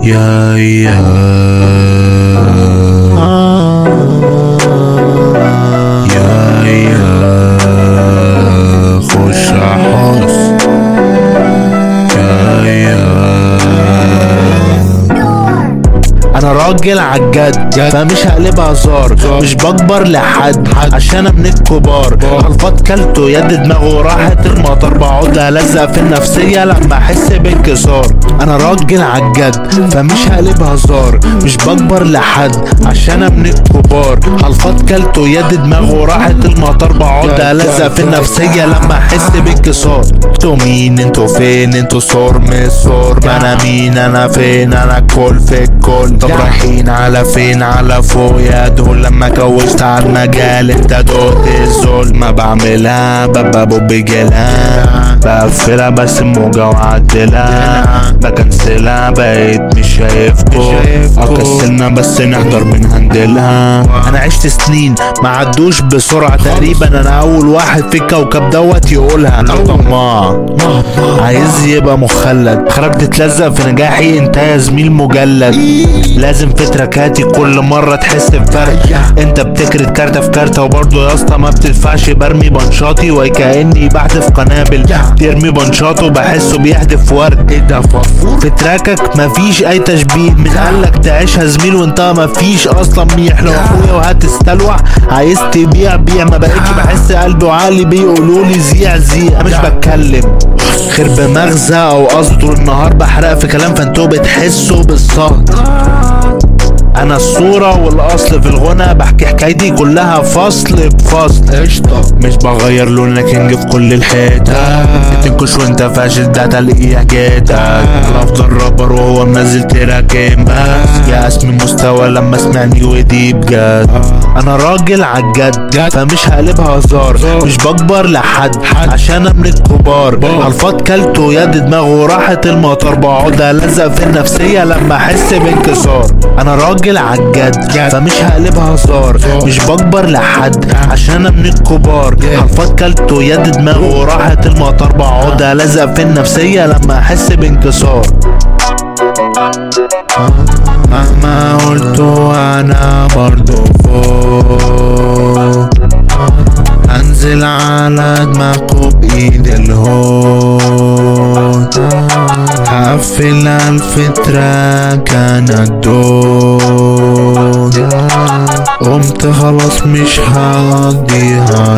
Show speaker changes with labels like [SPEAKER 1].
[SPEAKER 1] يا يا يا يا خش حس يا يا
[SPEAKER 2] انا راجل عالجد فمش هقلبها هزار مش بكبر لحد عشان من الكبار غلطات كلته يد دماغه راحت المطر بقعد الزق في النفسية لما احس بانكسار انا راجل عالجد فمش هقلبها هزار مش بكبر لحد عشان من الكبار غلطات كلته يد دماغه راحت المطر بقعد الزق في النفسية لما احس بانكسار انتوا مين انتوا فين انتوا صور مش صور ما انا مين انا فين انا كل في الكل طب رايحين على فين على فوق يا دول لما كوشت على المجال انت دوت الظلم بعملها ببابو بجلها بقفلها بس موجة وعدلها بكنسلها بقيت مش شايفكو اكسلنا بس نحضر بنهندلها انا عشت سنين ما عدوش بسرعة تقريبا انا اول واحد في الكوكب دوت يقولها انا طماع عايز يبقى مخلد خرجت تتلزق في نجاحي انت يا زميل مجلد لازم في تراكاتي كل مرة تحس بفرق انت بتكرت كارتة في كارتة وبرضه يا اسطى ما بتدفعش برمي بنشاطي وكأني بحذف قنابل ترمي بنشاطه بحسه بيحدف ورد ايه ده فرفور في تراكك مفيش اي تشبيه من قالك تعيشها زميل وانت مفيش اصلا ميح لو اخويا وهتستلوح عايز تبيع بيع ما بقتش بحس قلبي وعقلي بيقولوا لي زيع زيع مش بتكلم خير بمغزى او قصد طول النهار بحرق في كلام فانتوا بتحسوا بالصهد انا الصورة والاصل في الغنى بحكي حكايتي كلها فصل بفصل قشطة مش بغير لون كينج في كل الحتة بتنكش وانت فاشل ده تلاقيه حكايتك انا افضل رابر وهو منزل تراكين بس يا اسمي مستوى لما سمعني ودي بجد انا راجل عالجد فمش هقلبها هزار مش بكبر لحد عشان انا من الكبار الفاض كلته يد دماغه راحت المطر بقعد الزق في النفسية لما احس بانكسار انا راجل عالجد فمش هقلبها هزار مش بكبر لحد عشان انا من الكبار الفاض كلته يد دماغه راحت المطر بقعد الزق في النفسية لما احس بانكسار مهما قلت انا برضو فوق انزل على دماغكوا بايد الهوت هقفل الف تراك انا الدود قمت خلاص مش هقضيها